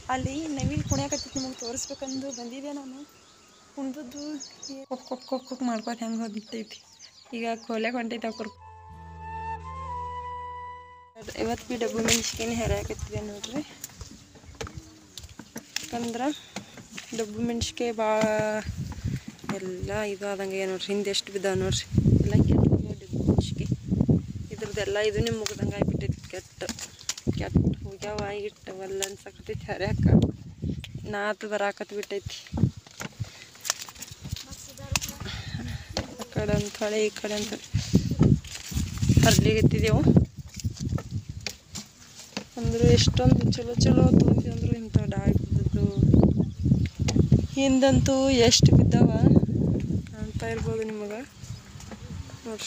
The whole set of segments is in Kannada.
ಅಲ್ಲಿ ನವಿಲ್ ಕುಣಿಯಾಕತ್ತಿತ್ತು ನಿಮಗೆ ತೋರಿಸ್ಬೇಕಂದು ಬಂದಿದ್ದೆ ನಾನು ಕುಣ್ದದ್ದು ಕೊಕ್ ಕೊಕ್ ಕೊಕ್ ಕೊಕ್ ಮಾಡ್ಕೋತ ಹೆಂಗೆ ಹೊಂಟೈತಿ ಈಗ ಕೋಲ್ಯಾಗ ಹೊಂಟೈತೆ ಅವ್ರು ಇವತ್ತು ಬಿ ಡಬ್ಬು ಮೆಣಸಿಕಾಯಿನ ಹೆರಾಕತ್ತಿದೆ ನೋಡ್ರಿ ಯಾಕಂದ್ರೆ ಡಬ್ಬು ಮೆಣಸಿಕಾಯಿ ಭಾಳ ಎಲ್ಲ ಇದು ಆದಂಗೆ ಇದೆ ನೋಡ್ರಿ ಹಿಂದೆ ಎಷ್ಟು ಬಿದ್ದಾವ ನೋಡ್ರಿ ಎಲ್ಲ ಕೆಟ್ಟ ಹೋಗ್ಯಾವ ಡಬ್ಬು ಮೆಣಸಿಕಾಯಿ ಇದ್ರದ್ದೆಲ್ಲ ಇದು ನಿಮ್ಗೆ ಮುಗ್ದಂಗೆ ಆಗ್ಬಿಟ್ಟೈತಿ ಕೆಟ್ಟ ಕೆಟ್ಟ ಹೋಗ್ಯಾವ ಇಟ್ಟು ಒಲ್ಲ ಅನ್ಸಕತ್ತೈತಿ ಹರ್ಯಾಕ ನಾತು ಬರಾಕತ್ ಬಿಟ್ಟೈತಿ ಆ ಕಡೆ ಅಂತ ಹೊಳೆ ಈ ಕಡೆ ಅಂತ ಹರ್ಲಿಗತ್ತಿದೆವು ಅಂದ್ರೆ ಎಷ್ಟೊಂದು ಚಲೋ ಚಲೋ ತೊಗೊಂಡು ಅಂದ್ರು ಇಂಥ ಡಾಳ್ ಬಿದ್ದದ್ದು ಹಿಂದಂತೂ ಎಷ್ಟು ಬಿದ್ದಾವ ಕಾಣ್ತಾ ಇರ್ಬೋದು ನಿಮಗೆ ನೋಡ್ರಿ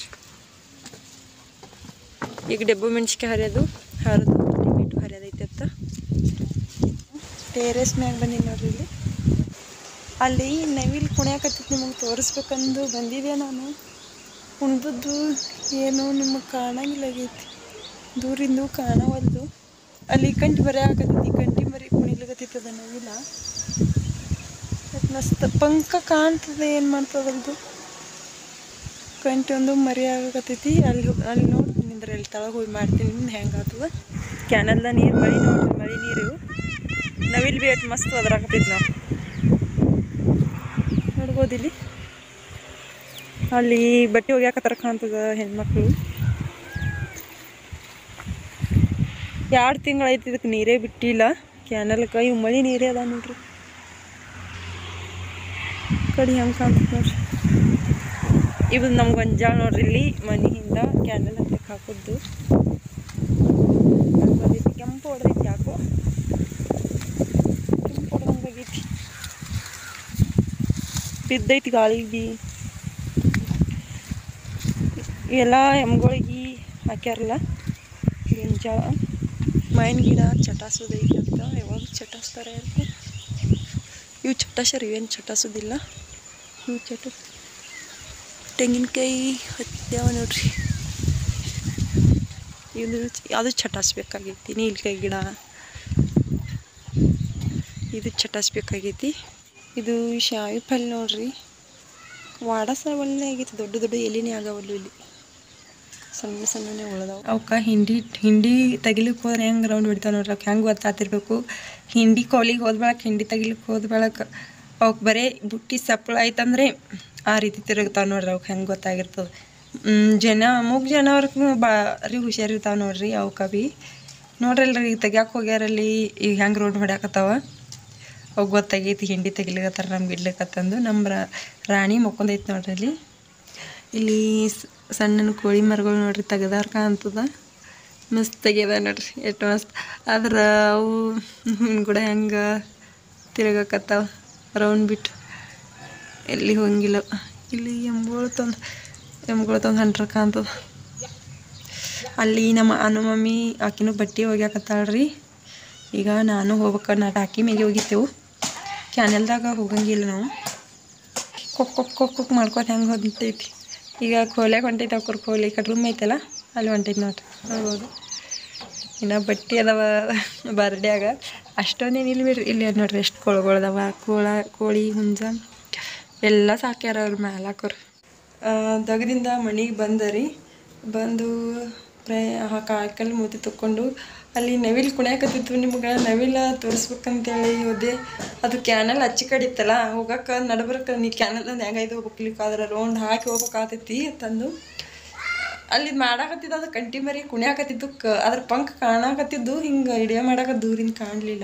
ಈಗ ಡಬ್ಬು ಮೆಣಸಿಕಾಯಿ ಹರಿಯೋದು ಹರಿದು ಟೊಮೆಟೊ ಹರಿಯೋದೈತೆ ಅಂತ ಟೇರೆಸ್ ಮ್ಯಾಗ ಬಂದೀನಿ ನೋಡ್ರಿ ಇಲ್ಲಿ ಅಲ್ಲಿ ನವಿಲ್ ಕುಣಿಯಾಕತ್ತಿತ್ತು ನಿಮಗೆ ತೋರಿಸ್ಬೇಕಂದು ಬಂದಿದ್ದೆ ನಾನು ಕುಣ್ದದ್ದು ಏನೋ ನಿಮಗೆ ಕಾಣಂಗಿಲ್ಲಾಗೈತಿ ದೂರಿಂದು ಕಾಣವಲ್ದು ಅಲ್ಲಿ ಕಂಟಿ ಬರೀ ಆಗತ್ತೈತಿ ಕಂಟಿ ಮರಿ ಕುಣಿಲಿಗತ್ತೈತದ ನವಿಲ ಮಸ್ತ್ ಪಂಕ ಕಾಣ್ತದೆ ಏನು ಮಾಡ್ತದಲ್ದು ಕಂಟಿ ಒಂದು ಮರಿ ಆಗಕತ್ತೈತಿ ಅಲ್ಲಿ ಹೋಗ್- ಅಲ್ಲಿ ನೋಡಿ ನಿಂದ್ರೆ ಅಲ್ಲಿ ತಳಗೆ ಹೋಗಿ ಮಾಡ್ತೀನಿ ಹೆಂಗೆ ಆಗ್ತದ ಕ್ಯಾನಲ್ದ ನೀರು ಮಳಿ ನೋಡ್ರಿ ಮಳಿ ನೀರು ನವಿಲ್ ಬಿ ಎಷ್ಟು ಮಸ್ತ್ ಒದರಾಕತ್ತೈತಿ ನಾವು ನೋಡ್ಬೋದಿಲ್ಲಿ ಅಲ್ಲಿ ಬಟ್ಟೆ ಒಗ್ಯಾಕತ್ತಾರ ಕಾಣ್ತದ ಹೆಣ್ಮಕ್ಳು ಎರಡು ತಿಂಗಳು ಐತಿ ಇದಕ್ಕೆ ನೀರೇ ಬಿಟ್ಟಿಲ್ಲ ಕ್ಯಾನಲ್ಗೆ ಇವು ಮಳಿ ನೀರೇ ಅದ ನೋಡ್ರಿ ಕಡಿ ಹೆಂಗೆ ಕಾಣ್ತದೆ ನೋಡ್ರಿ ಇದು ನಮ್ಮ ಗೊಂಜಾಳ ನೋಡ್ರಿ ಇಲ್ಲಿ ಮನೆಯಿಂದ ಕ್ಯಾನಲ್ ಹತ್ತಕ್ಕೆ ಹಾಕೋದು ಬಂದೈತಿ ಕೆಂಪು ಹೊಡೆದೈತಿ ಯಾಕೋ ಕೆಂಪು ಹೊಡೆದಂಗಾಗೈತಿ ಬಿದ್ದೈತಿ ಗಾಳಿಗೆ ಇವೆಲ್ಲ ಎಮ್ಗಳಿಗೆ ಹಾಕ್ಯಾರಲ್ಲ ಗೊಂಜಾಳ ಮಾವಿನ ಗಿಡ ಚಟಾಸೋದೈತಿ ಅಂತ ಯಾವಾಗ ಚಟಾಸ್ತಾರೆ ಅಂತ ಇವು ಚಟಾಸರ್ ಇವೇನು ಚಟಾಸೋದಿಲ್ಲ ಇವು ಚಟ ತೆಂಗಿನಕಾಯಿ ಹತ್ಯಾವ ನೋಡ್ರಿ ಇದು ಅದು ಚಟಾಸ್ಬೇಕಾಗೈತಿ ನೀಲ್ಕಾಯಿ ಗಿಡ ಇದು ಚಟಾಸ್ಬೇಕಾಗೈತಿ ಇದು ಶಾವಿ ಪಲ್ಯ ನೋಡ್ರಿ ವಾಡಸ ಒಳ್ಳೆ ಆಗೈತಿ ದೊಡ್ಡ ದೊಡ್ಡ ಎಲಿನೇ ಆಗವಲ್ಲು ಇಲ್ಲಿ ಸಣ್ಣ ಸಣ್ಣನೇ ಉಳ್ದಾವ ಅವಕ್ಕೆ ಹಿಂಡಿ ಹಿಂಡಿ ತೆಗಿಲಿಕ್ಕೆ ಹೋದ್ರೆ ಹೆಂಗೆ ರೌಂಡ್ ಹೊಡಿತಾವ ನೋಡ್ರಿ ಅವ್ಕೆ ಹೆಂಗೆ ಗೊತ್ತಾತಿರ್ಬೇಕು ಹಿಂಡಿ ಕೋಲಿಗೆ ಹೋದ ಬೆಳಕ್ ಹಿಂಡಿ ತೆಗಿಲಿಕ್ಕೆ ಹೋದ ಬೆಳಕ್ ಅವಕ್ಕೆ ಬರೀ ಬುಟ್ಟಿ ಸಪ್ಪಳ ಆಯ್ತಂದ್ರೆ ಆ ರೀತಿ ತಿರುಗ್ತಾವ ನೋಡ್ರಿ ಅವಕ್ಕೆ ಹೆಂಗೆ ಗೊತ್ತಾಗಿರ್ತದೆ ಜನ ಮೂಗ್ ಜನ ಅವ್ರಿಗೆ ಭಾರಿ ಹುಷಾರಿರ್ತಾವ ನೋಡ್ರಿ ಅವಕ್ಕೆ ಬಿ ನೋಡ್ರಲ್ರಿ ಈಗ ತೆಗ್ಯಾಕೆ ಹೋಗ್ಯಾರಲ್ಲಿ ಈಗ ಹೆಂಗೆ ರೋಡ್ ಹೊಡ್ಯಾಕತ್ತಾವ ಅವು ಗೊತ್ತಾಗೈತಿ ಹಿಂಡಿ ತೆಗಿಲಿಕತ್ತಾರ ನಮ್ಗೆ ಇಡ್ಲಿಕತ್ತಂದು ನಮ್ಮ ರಾ- ರಾಣಿ ಮಕ್ಕೊಂದೈತಿ ನೋಡ್ರಿ ಅಲ್ಲಿ ಇಲ್ಲಿ ಸ್- ಸಣ್ಣ ಕೋಳಿ ಮರಗಳು ನೋಡ್ರಿ ತೆಗ್ದಾರ ಕಾಣ್ತದ ಮಸ್ತ್ ತೆಗ್ಯದ ನೋಡ್ರಿ ಎಷ್ಟು ಮಸ್ತ್ ಆದ್ರೆ ಅವು ಕೂಡ ಹೆಂಗೆ ತಿರುಗಕತ್ತಾವ ರೌಂಡ್ ಬಿಟ್ಟು ಎಲ್ಲಿ ಹೋಗಿಲ್ಲ ಇಲ್ಲಿ ಎಮ್ಗಳು ತಂದು ಎಮ್ಗಳು ತಂದು ಹೊಂಟ್ರ ಕಾಣ್ತದ ಅಲ್ಲಿ ನಮ್ಮ ಅನು ಮಮ್ಮಿ ಆಕಿನೂ ಬಟ್ಟೆ ಒಗ್ಯಾಕತ್ತಾಳ್ರಿ ಈಗ ನಾನು ಹೋಗ್ಬೇಕು ನಾ ಟಾಕಿ ಮೇಲೆ ಹೋಗಿದ್ದೆವು ಕ್ಯಾನಲ್ದಾಗ ಹೋಗಂಗಿಲ್ಲ ನಾವು ಕೊಕ್ ಕೊಕ್ ಕೊಕ್ ಕೊಕ್ ಮಾಡ್ಕೋತ ಹೆಂಗೆ ಹೊಂಟೈತಿ ಈಗ ಕೋಲ್ಯಾಗ ಹೊಂಟೈತಿ ಅವ್ರ ಕೋಲಿ ಕಡೆ ರೂಮ್ ಐತಲ್ಲ ಅಲ್ಲಿ ಹೊಂಟೈತಿ ನೋಡ್ರಿ ನೋಡ್ಬೋದು ಇನ್ನು ಬಟ್ಟೆ ಅದಾವ ಬರ್ಡ್ಯಾಗ ಅಷ್ಟೊಂದೇನು ಇಲ್ಲಿ ಬಿಡ್ರಿ ಇಲ್ಲಿ ನೋಡ್ರಿ ಎಷ್ಟು ಕೋಳುಗಳದಾವ ಕೋಳ ಕೋಳಿ ಹುಂಜ ಎಲ್ಲ ಸಾಕ್ಯಾರ ಅವ್ರ ಮ್ಯಾಲಾಕರು ದಗದಿಂದ ಮನೆಗೆ ಬಂದರಿ ಬಂದು ಪ್ರೇ ಕಾಯ್ಕಲ್ಲಿ ಮೂತಿ ತಕ್ಕೊಂಡು ಅಲ್ಲಿ ನವಿಲ್ ಕುಣ್ಯಾಕತ್ತಿತ್ತು ನಿಮ್ಗೆ ನವಿಲ ತೋರಿಸ್ಬೇಕಂತೇಳಿ ಹೋದೆ ಅದು ಕ್ಯಾನಲ್ ಹಚ್ಚಿ ಕಡೆ ಇತ್ತಲ್ಲ ಹೋಗಕ್ಕೆ ನಡ್ಬರ್ಕ ನೀ ಕ್ಯಾನಲ್ ಅಂದ್ ಹೆಂಗೈದು ಹೋಗ್ಲಿಕ್ಕೆ ಆದ್ರೆ ರೌಂಡ್ ಹಾಕಿ ಹೋಗ್ಬೇಕಾಗ್ತೈತಿ ಅಂತಂದು ಅಲ್ಲಿ ಮಾಡಾಕತ್ತಿದ್ದು ಅದು ಕಂಟಿ ಮರಿ ಕುಣ್ಯಾಕತ್ತಿದ್ದು ಕ ಅದ್ರ ಪಂಕ್ ಕಾಣಾಕತ್ತಿದ್ದು ಹಿಂಗೆ ಇಡಿಯ ಮಾಡಾಕ ದೂರಿಂದ ಕಾಣಲಿಲ್ಲ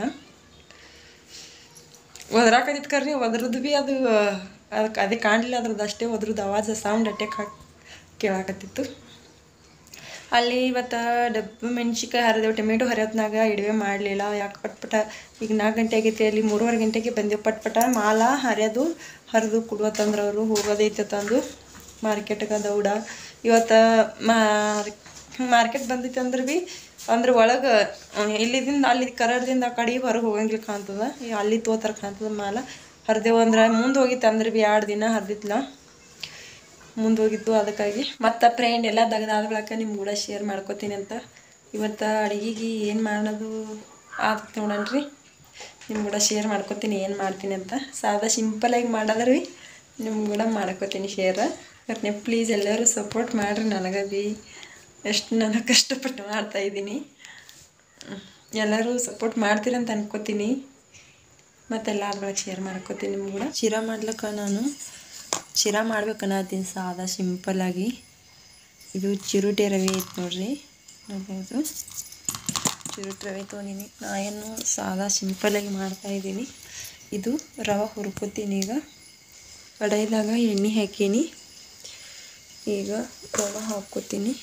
ಒದರಾಕತ್ತಿತ್ತು ಕರ್ರಿ ಒದ್ರದ್ದು ಭೀ ಅದು ಅದಕ್ಕೆ ಅದೇ ಕಾಣಲಿಲ್ಲ ಅದ್ರದ್ದು ಅಷ್ಟೇ ಒದ್ರದ್ದು ಆವಾಜ್ ಸೌಂಡ್ ಅಟ್ಯಾಕ್ ಹಾಕಿ ಕೇಳಾಕತ್ತಿತ್ತು ಅಲ್ಲಿ ಇವತ್ತು ಡಬ್ಬು ಮೆಣ್ಸಿಕಾಯಿ ಹರಿದೆವು ಟೊಮೆಟೊ ಹರಿಯೋತ್ನಾಗ ಇಡುವೆ ಮಾಡಲಿಲ್ಲ ಯಾಕೆ ಪಟ್ಪಟ ಈಗ ನಾಲ್ಕು ಗಂಟೆ ಆಗೈತಿ ಅಲ್ಲಿ ಮೂರುವರೆ ಗಂಟೆಗೆ ಬಂದೆವು ಪಟ್ಪಟ ಮಾಲ ಹರಿಯೋದು ಹರಿದು ಕೊಡುವತ್ತಂದ್ರೆ ಅವರು ಹೋಗೋದೈತೆ ತಂದು ಮಾರ್ಕೆಟ್ಗೆ ದೌಡ ಇವತ್ತು ಮಾರ್ಕೆಟ್ ಬಂದೈತೆ ಅಂದ್ರೆ ಭೀ ಅಂದ್ರೆ ಒಳಗೆ ಇಲ್ಲಿದಿಂದ ಅಲ್ಲಿ ಕರಡ್ದಿಂದ ಆ ಕಡೆ ಹೊರಗೆ ಹೋಗಂಗಿಲ್ಲ ಕಾಣ್ತದ ಈ ಅಲ್ಲಿ ತೋತರ ಕಾಣ್ತದ ಮಾಲ ಹರಿದೆವು ಅಂದ್ರೆ ಮುಂದೆ ಹೋಗಿತ್ತು ಅಂದ್ರೆ ಭೀ ಎರಡು ದಿನ ಹರಿದಿತ್ಲ ಮುಂದೆ ಹೋಗಿತ್ತು ಅದಕ್ಕಾಗಿ ಮತ್ತು ಫ್ರೆಂಡ್ ಎಲ್ಲ ತೆಗ್ದಾದ ಬಳಿಕ ನಿಮ್ಮ ಕೂಡ ಶೇರ್ ಮಾಡ್ಕೋತೀನಿ ಅಂತ ಇವತ್ತು ಅಡುಗೆಗೆ ಏನು ಮಾಡೋದು ಆಗುತ್ತೆ ನೋಡಣ್ರಿ ನಿಮ್ಮ ಕೂಡ ಶೇರ್ ಮಾಡ್ಕೊತೀನಿ ಏನು ಮಾಡ್ತೀನಿ ಅಂತ ಸಾದಾ ಸಿಂಪಲಾಗಿ ಮಾಡೋದ್ರಿ ನಿಮ್ಮ ಕೂಡ ಮಾಡ್ಕೋತೀನಿ ಶೇರ್ ಮತ್ತು ನೀವು ಪ್ಲೀಸ್ ಎಲ್ಲರೂ ಸಪೋರ್ಟ್ ಮಾಡಿರಿ ನನಗೆ ಬಿ ಎಷ್ಟು ನಾನು ಕಷ್ಟಪಟ್ಟು ಮಾಡ್ತಾಯಿದ್ದೀನಿ ಎಲ್ಲರೂ ಸಪೋರ್ಟ್ ಮಾಡ್ತೀರಂತ ಅನ್ಕೋತೀನಿ ಮತ್ತೆಲ್ಲ ಅದ್ರೊಳಗೆ ಶೇರ್ ಮಾಡ್ಕೋತೀನಿ ನಿಮ್ಗೆ ಕೂಡ ಶಿರಾ ಮಾಡ್ಲಿಕ್ಕೆ ನಾನು ಶಿರಾ ಮಾಡ್ಬೇಕನ್ನತ್ತೀನಿ ಸಾದಾ ಸಿಂಪಲ್ಲಾಗಿ ಇದು ಚಿರುಟೆ ರವೆ ಐತೆ ನೋಡ್ರಿ ನೋಡ್ಬೋದು ಚಿರುಟೆ ರವೆ ತೊಗೊಂಡಿನಿ ನಾ ಏನು ಸಾದಾ ಸಿಂಪಲಾಗಿ ಮಾಡ್ತಾಯಿದ್ದೀನಿ ಇದು ರವೆ ಹುರ್ಕೋತೀನಿ ಈಗ ಕಡಾಯಿದಾಗ ಎಣ್ಣೆ ಹಾಕೀನಿ ಈಗ ರವೆ ಹಾಕ್ಕೋತೀನಿ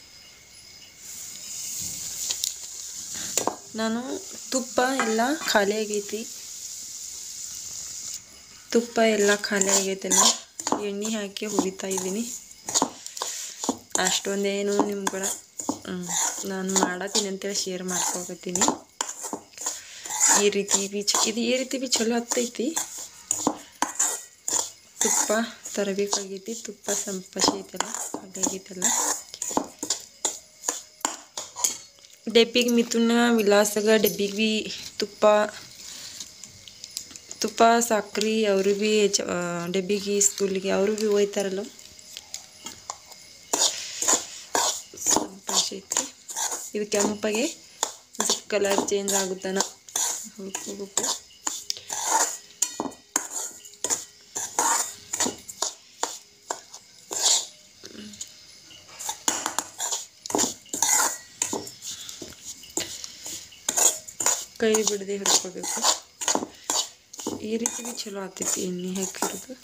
ನಾನು ತುಪ್ಪ ಎಲ್ಲ ಖಾಲಿ ಆಗೈತಿ ತುಪ್ಪ ಎಲ್ಲ ಖಾಲಿ ಆಗೈತೆಲ್ಲ ಎಣ್ಣೆ ಹಾಕಿ ಹುರಿತಾ ಇದ್ದೀನಿ ಅಷ್ಟೊಂದೇನು ನಿಮ್ಮ ಕೂಡ ನಾನು ಮಾಡತ್ತೀನಿ ಅಂತೇಳಿ ಶೇರ್ ಮಾಡ್ಕೊಕತ್ತೀನಿ ಈ ರೀತಿ ಬಿ ಚ ಇದು ಈ ರೀತಿ ಬಿ ಚಲೋ ಹತ್ತೈತಿ ತುಪ್ಪ ತರಬೇಕಾಗೈತಿ ತುಪ್ಪ ಸಂಪಸಿ ಐತಲ್ಲ ಹಾಗಾಗೈತಲ್ಲ ಡೆಬ್ಬಿಗೆ ಮಿಥುನ ವಿಲಾಸಗ ಡೆಬ್ಬಿಗೆ ಬಿ ತುಪ್ಪ ತುಪ್ಪ ಸಕ್ರೆ ಅವರು ಭೀ ಚ ಡೆಬ್ಬಿಗೆ ಸ್ಕೂಲಿಗೆ ಅವರು ಭೀ ಒಯ್ತಾರಲ್ಲ ಸಂಪಾಷೆ ಐತ್ರಿ ಇದು ಕೆಂಪಗೆ ಸ್ವಲ್ಪ ಕಲರ್ ಚೇಂಜ್ ಆಗುತ್ತಾನ ಹುರ್ಕೋಬೇಕು ಕೈ ಬಿಡದೆ ಹುರ್ಕೋಬೇಕು ಈ ರೀತಿ ಭೀ ಚಲೋ ಆಗ್ತೈತಿ ಎಣ್ಣೆ ಹಾಕಿರೋದು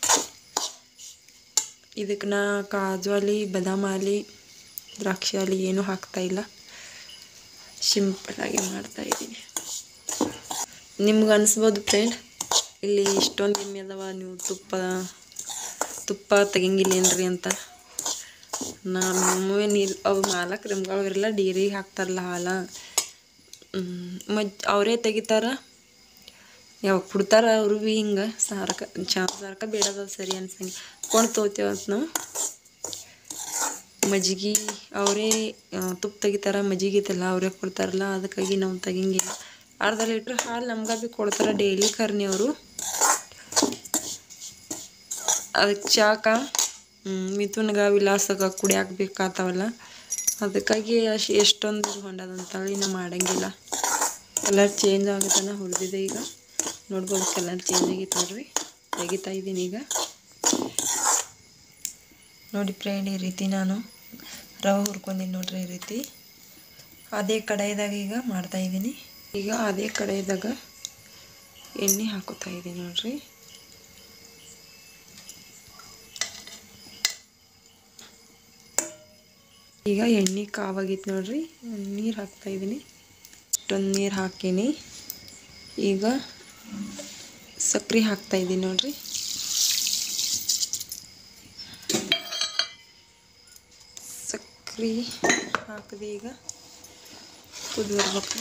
ಇದಕ್ಕೆ ನಾ ಕಾಜು ಆಲಿ ಬಾದಾಮ್ ಆಲಿ ದ್ರಾಕ್ಷಿ ಆಲಿ ಏನೂ ಹಾಕ್ತಾ ಇಲ್ಲ ಸಿಂಪಲಾಗಿ ಮಾಡ್ತಾ ಇದ್ದೀನಿ ನಿಮ್ಗೆ ಅನಿಸ್ಬೋದು ಫ್ರೆಂಡ್ ಇಲ್ಲಿ ಇಷ್ಟೊಂದು ಎಮ್ಮೆ ಅದಾವ ನೀವು ತುಪ್ಪ ತುಪ್ಪ ತೆಗಿಂಗಿಲ್ಲೇನ್ರಿ ಅಂತ ನಮ್ಮ ನೀರು ಅವು ಮಾಲಕ್ ರೆಮ್ಗಳವರೆಲ್ಲ ಡೇರಿಗೆ ಹಾಕ್ತಾರಲ್ಲ ಹಾಲ ಮಜ್ ಅವರೇ ತೆಗಿತಾರ ಯಾವಾಗ ಬಿಡ್ತಾರ ಅವರು ಭೀ ಹಿಂಗೆ ಸಾರಕ ಚಾ ಸಾರಕ ಬೇಡದ ಸರಿ ಅನ್ಸಂಗೆ ಕೊಂಡು ತೊಗೋತೇವೆ ಅಂತ ನಾವು ಮಜ್ಜಿಗೆ ಅವರೇ ತುಪ್ಪ ತೆಗಿತಾರ ಮಜ್ಜಿಗೆ ಐತಲ್ಲ ಅವರೇ ಕೊಡ್ತಾರಲ್ಲ ಅದಕ್ಕಾಗಿ ನಾವು ತೆಗಿಂಗಿಲ್ಲ ಅರ್ಧ ಲೀಟ್ರ್ ಹಾಲು ನಮ್ಗೆ ಭೀ ಕೊಡ್ತಾರೆ ಡೈಲಿ ಕರ್ನಿ ಅವರು ಅದಕ್ಕೆ ಚಾಕ ಮಿಥುನ್ಗ ವಿಲಾಸಗ ಕುಡಿಯಾಕ ಬೇಕಾಗ್ತಾವಲ್ಲ ಅದಕ್ಕಾಗಿ ಅಷ್ಟು ಎಷ್ಟೊಂದು ಹೊಂಡದಂತೇಳಿ ನಾ ಮಾಡಂಗಿಲ್ಲ ಕಲರ್ ಚೇಂಜ್ ಆಗುತ್ತಾನ ಹುರಿದಿದೆ ಈಗ ನೋಡ್ಬೋದು ಕಲರ್ ಚೇಂಜ್ ಆಗೈತೆ ನೋಡ್ರಿ ತೆಗಿತಾ ಇದ್ದೀನಿ ಈಗ ನೋಡಿ ಫ್ರೆಂಡ್ ಈ ರೀತಿ ನಾನು ರವೆ ಹುರ್ಕೊಂಡಿನಿ ನೋಡ್ರಿ ಈ ರೀತಿ ಅದೇ ಕಡಾಯಿದಾಗ ಈಗ ಮಾಡ್ತಾ ಇದ್ದೀನಿ ಈಗ ಅದೇ ಕಡಾಯಿದಾಗ ಎಣ್ಣೆ ಹಾಕೋತಾ ಇದ್ದೀನಿ ನೋಡ್ರಿ ಈಗ ಎಣ್ಣೆ ಕಾವಾಗಿತ್ತು ನೋಡ್ರಿ ನೀರು ಹಾಕ್ತಾ ಇದ್ದೀನಿ ಇಷ್ಟೊಂದು ನೀರು ಹಾಕೀನಿ ಈಗ ಸಕ್ರೆ ಹಾಕ್ತಾ ಇದ್ದೀನಿ ನೋಡ್ರಿ ಸಕ್ರೆ ಹಾಕಿದೆ ಈಗ ಕುದಿ ಬರ್ಬೇಕು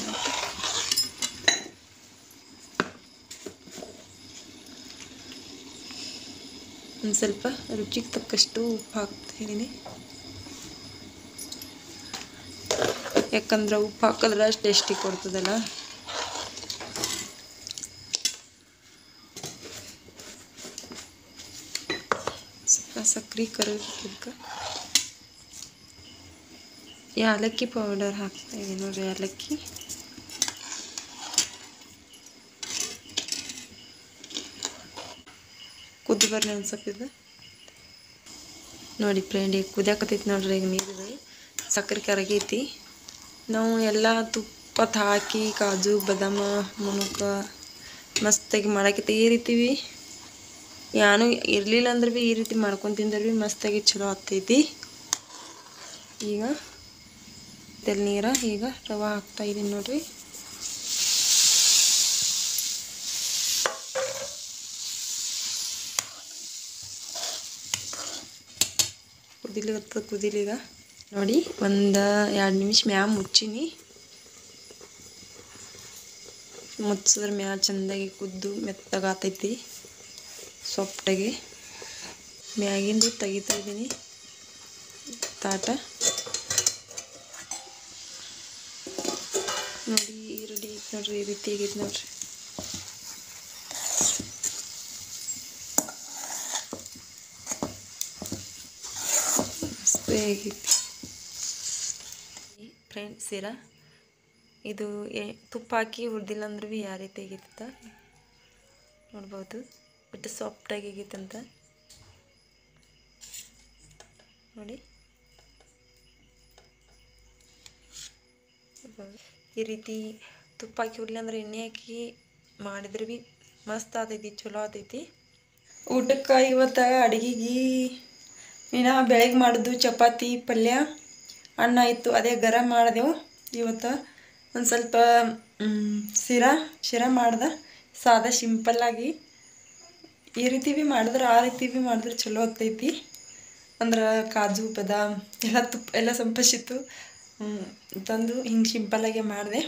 ಒಂದು ಸ್ವಲ್ಪ ರುಚಿಗೆ ತಕ್ಕಷ್ಟು ಉಪ್ಪು ಹಾಕ್ತಾ ಇದ್ದೀನಿ ಯಾಕಂದ್ರೆ ಉಪ್ಪು ಹಾಕಿದ್ರೆ ಟೇಸ್ಟಿ ಕೊಡ್ತದಲ್ಲ ಸ್ವಲ್ಪ ಸಕ್ರೆ ಕರಗಕ್ಕೆ ಯಾಲಕ್ಕಿ ಪೌಡರ್ ಹಾಕ್ತಾ ಇದ್ದೀನಿ ನೋಡ್ರಿ ಯಾಲಕ್ಕಿ ಕುದ್ದು ಬರಲಿ ಒಂದು ಸ್ವಲ್ಪ ಇದು ನೋಡಿ ಫ್ರೆಂಡ್ ಈಗ ಕುದಿಯಾಕತ್ತೈತಿ ನೋಡ್ರಿ ಈಗ ನೀರು ಸಕ್ಕರೆ ಕರಗೈತಿ ನಾವು ಎಲ್ಲ ತುಪ್ಪತ್ ಹಾಕಿ ಕಾಜು ಬಾದಾಮ ಮುನುಕ ಮಸ್ತಾಗಿ ಮಾಡಾಕೈತಿ ಈ ರೀತಿ ಭೀ ಯಾನು ಇರಲಿಲ್ಲ ಅಂದ್ರೆ ಭೀ ಈ ರೀತಿ ಮಾಡ್ಕೊಂಡು ತಿಂದ್ರೆ ಭೀ ಮಸ್ತಾಗಿ ಚಲೋ ಆಗ್ತೈತಿ ಈಗ ತೆಲ್ ನೀರ ಈಗ ರವೆ ಹಾಕ್ತಾ ಇದೀನಿ ನೋಡ್ರಿ ಕುದಿಲಿಗತ್ತ ಕುದಿಲಿಗ ನೋಡಿ ಒಂದು ಎರಡು ನಿಮಿಷ ಮ್ಯಾ ಮುಚ್ಚಿನಿ ಮುಚ್ಚಿದ್ರೆ ಮ್ಯಾ ಚೆಂದಾಗಿ ಕುದ್ದು ಮೆತ್ತಗಾತೈತಿ ಸೊಪ್ಪಟಾಗಿ ಮ್ಯಾಗಿಂದು ತೆಗಿತಾ ಇದ್ದೀನಿ ತಾಟ ನೋಡಿ ರೆಡಿ ಐತೆ ನೋಡ್ರಿ ಈ ರೀತಿ ಆಗೈತೆ ನೋಡ್ರಿ ಹೇಗೈತಿ ಫ್ರೆಂಡ್ ಸೀರ ಇದು ಎ- ತುಪ್ಪ ಹಾಕಿ ಹುರಿದಿಲ್ಲ ಅಂದ್ರೆ ಭೀ ಯಾವ ರೀತಿ ಆಗೈತಂತ ನೋಡ್ಬೋದು ಬಿಟ್ಟು ಸಾಫ್ಟಾಗಿ ಆಗೈತಂತ ನೋಡಿ ಈ ರೀತಿ ತುಪ್ಪ ಹಾಕಿ ಹುರ್ಲಿ ಅಂದ್ರೆ ಎಣ್ಣೆ ಹಾಕಿ ಮಾಡಿದ್ರೆ ಭೀ ಮಸ್ತ್ ಆತೈತಿ ಚಲೋ ಆತೈತಿ ಊಟಕ್ಕೆ ಇವತ್ತು ಅಡುಗೆಗೆ ಇನ್ನು ಬೆಳಗ್ಗೆ ಮಾಡಿದ್ದು ಚಪಾತಿ ಪಲ್ಯ ಅನ್ನ ಇತ್ತು ಅದೇ ಗರಂ ಮಾಡಿದೆವು ಇವತ್ತು ಒಂದು ಸ್ವಲ್ಪ ಮ್, ಶಿರಾ ಶಿರಾ ಮಾಡ್ದೆ ಸಾದಾ ಸಿಂಪಲ್ಲಾಗಿ ಈ ರೀತಿ ಭೀ ಮಾಡಿದ್ರೆ ಆ ರೀತಿ ಭೀ ಮಾಡಿದ್ರೆ ಚಲೋ ಆಗ್ತೈತಿ ಅಂದ್ರೆ ಕಾಜು ಬಾದಾಮ್ ಎಲ್ಲ ತುಪ್ಪ ಎಲ್ಲ ಸಂಪಸಿತ್ತು ತಂದು ಹಿಂಗೆ ಸಿಂಪಲ್ಲಾಗೆ ಮಾಡಿದೆ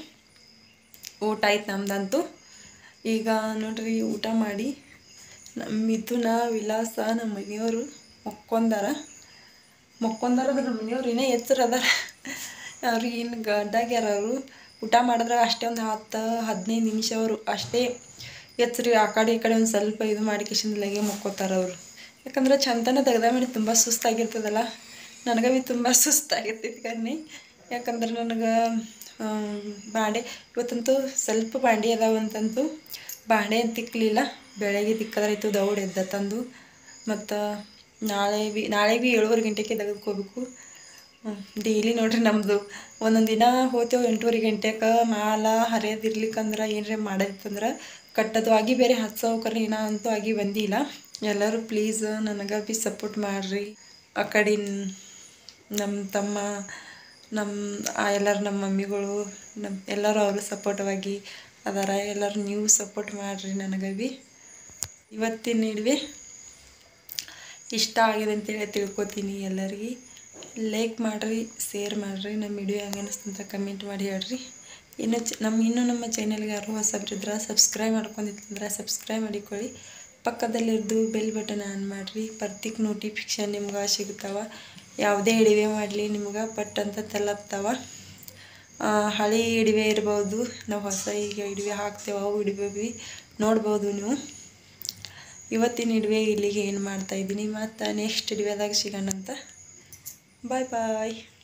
ಊಟ ಆಯ್ತು ನಮ್ದಂತೂ ಈಗ ನೋಡ್ರಿ ಊಟ ಮಾಡಿ ನಮ್ಮ ಮಿಥುನ ವಿಲಾಸ ನಮ್ಮ ಮನೆಯವರು ಮಕ್ಕೊಂದಾರ ಮಕ್ಕೊಂದಾರ ಅಂದ್ರೆ ನಮ್ಮ ಮನೆಯವ್ರು ಇನ್ನೇ ಎಚ್ಚರ ಅದಾರ ಅವ್ರಿಗೆ ಇನ್ನು ಗಡ್ಡಾಗ್ಯಾರ ಅವರು ಊಟ ಮಾಡಿದ್ರೆ ಅಷ್ಟೇ ಒಂದು ಹತ್ತು ಹದಿನೈದು ನಿಮಿಷ ಅವರು ಅಷ್ಟೇ ಎಚ್ಚರಿ ಆ ಕಡೆ ಈ ಕಡೆ ಒಂದು ಸ್ವಲ್ಪ ಇದು ಮಾಡಿ ಕಿಶನ್ಲಾಗೆ ಮಕ್ಕೋತಾರ ಅವರು ಯಾಕಂದ್ರೆ ಚಂದನ ತೆಗ್ದ ಮಾಡಿ ತುಂಬ ಸುಸ್ತಾಗಿರ್ತದಲ್ಲ ನನಗೆ ಭೀ ತುಂಬ ಸುಸ್ತಾಗಿರ್ತೈತಿ ಕಣ್ಣಿ ಯಾಕಂದ್ರೆ ನನಗೆ ಬಾಂಡೆ ಇವತ್ತಂತೂ ಸ್ವಲ್ಪ ಬಾಂಡೆ ಅದಾವಂತಂತೂ ಬಾಂಡೆ ಅಂತ ತಿಕ್ಕಲಿಲ್ಲ ಬೆಳಗ್ಗೆ ತಿಕ್ಕದ್ರಾಯ್ತು ದೌಡ್ ಎದ್ದ ತಂದು ಮತ್ತು ನಾಳೆ ಬಿ ನಾಳೆ ಭೀ ಏಳುವರೆ ಗಂಟೆಗೆ ತೆಗೆದುಕೋಬೇಕು ಡೈಲಿ ನೋಡ್ರಿ ನಮ್ಮದು ಒಂದೊಂದು ದಿನ ಹೋತೇವೆ ಎಂಟೂವರೆ ಗಂಟೆಗೆ ಮಾಲ ಹರಿಯೋದಿರ್ಲಿಕ್ಕಂದ್ರೆ ಏನರೇ ಮಾಡೋದಿತ್ತಂದ್ರೆ ಕಟ್ಟೋದು ಆಗಿ ಬೇರೆ ಹಚ್ಚೋಕರ ಏನ ಅಂತೂ ಆಗಿ ಬಂದಿಲ್ಲ ಎಲ್ಲರೂ ಪ್ಲೀಸ್ ನನಗೆ ಭೀ ಸಪೋರ್ಟ್ ಮಾಡಿರಿ ಆ ಕಡೆ ನಮ್ಮ ತಮ್ಮ ನಮ್ಮ ಆ ಎಲ್ಲರೂ ನಮ್ಮ ಮಮ್ಮಿಗಳು ನಮ್ಮ ಎಲ್ಲರೂ ಅವರು ಸಪೋರ್ಟಿವಾಗಿ ಅದಾರ ಎಲ್ಲರೂ ನೀವು ಸಪೋರ್ಟ್ ಮಾಡಿರಿ ನನಗೆ ಭೀ ಇವತ್ತಿನ ನಡುವೆ ಇಷ್ಟ ಆಗಿದೆ ಅಂತೇಳಿ ತಿಳ್ಕೊತೀನಿ ಎಲ್ಲರಿಗೆ ಲೈಕ್ ಮಾಡಿರಿ ಶೇರ್ ಮಾಡಿರಿ ನಮ್ಮ ವಿಡಿಯೋ ಹೆಂಗೆ ಅನಿಸ್ತಂತ ಕಮೆಂಟ್ ಮಾಡಿ ಹೇಳ್ರಿ ಇನ್ನು ಚ ನಮ್ಮ ಇನ್ನೂ ನಮ್ಮ ಚಾನಲ್ಗೆ ಯಾರು ಹೊಸಬ್ರಿದ್ರೆ ಸಬ್ಸ್ಕ್ರೈಬ್ ಮಾಡ್ಕೊಂಡಿತ್ತಂದ್ರೆ ಸಬ್ಸ್ಕ್ರೈಬ್ ಮಾಡಿಕೊಳ್ಳಿ ಪಕ್ಕದಲ್ಲಿರ್ದು ಬೆಲ್ ಬಟನ್ ಆನ್ ಮಾಡಿರಿ ಪ್ರತಿಕ್ ನೋಟಿಫಿಕೇಷನ್ ನಿಮ್ಗೆ ಸಿಗ್ತಾವ ಯಾವುದೇ ಇಡಿವೆ ಮಾಡಲಿ ನಿಮ್ಗೆ ಪಟ್ ಅಂತ ತಲಪ್ತಾವ ಆ, ಹಳೆ ಇಡಿವೆ ಇರ್ಬೋದು ನಾವು ಹೊಸ ಈಗ ಇಡಿವೆ ಹಾಕ್ತೇವೆ ಅವು ಇಡಿವೆ ಭೀ ನೋಡ್ಬೋದು ನೀವು ಇವತ್ತಿನ ಇಡುವೆ ಇಲ್ಲಿಗೆ ಏನು ಮಾಡ್ತಾ ಇದ್ದೀನಿ ಮತ್ತು ನೆಕ್ಸ್ಟ್ ಇಡುವೆದಾಗ ಸಿಗೋಣ ಅಂತ ಬಾಯ್ ಬಾಯ್